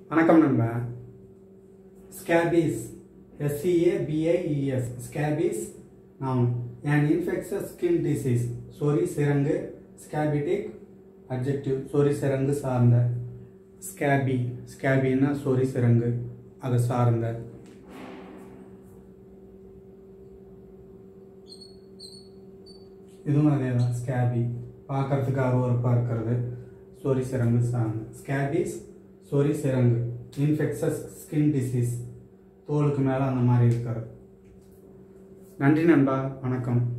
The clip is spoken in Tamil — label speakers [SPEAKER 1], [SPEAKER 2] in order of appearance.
[SPEAKER 1] வணக்கம் நண்பா ஸ்கேபீஸ் எஸ்சிஏபிஐஇஎஸ் ஸ்கேபீஸ் நாம் an infectious skin disease சொறி சிரங்கு ஸ்கேபிட்டிக் அட்ஜெக்டிவ் சொறி சிரங்கு சார்ந்த ஸ்கேபி ஸ்கேபின்னா சொறி சிரங்கு அதை சார்ந்த இதுவும் அதே தான் ஸ்கேபி பார்க்கறதுக்கு அருவறுப்பாக இருக்கிறது சொறி சிரங்கு சார்ந்து ஸ்கேபிஸ் சொறி சிரங்கு இன்ஃபெக்ஷஸ் ஸ்கின் டிசீஸ் தோலுக்கு மேலே அந்த மாதிரி இருக்கிறது நன்றி நண்பா வணக்கம்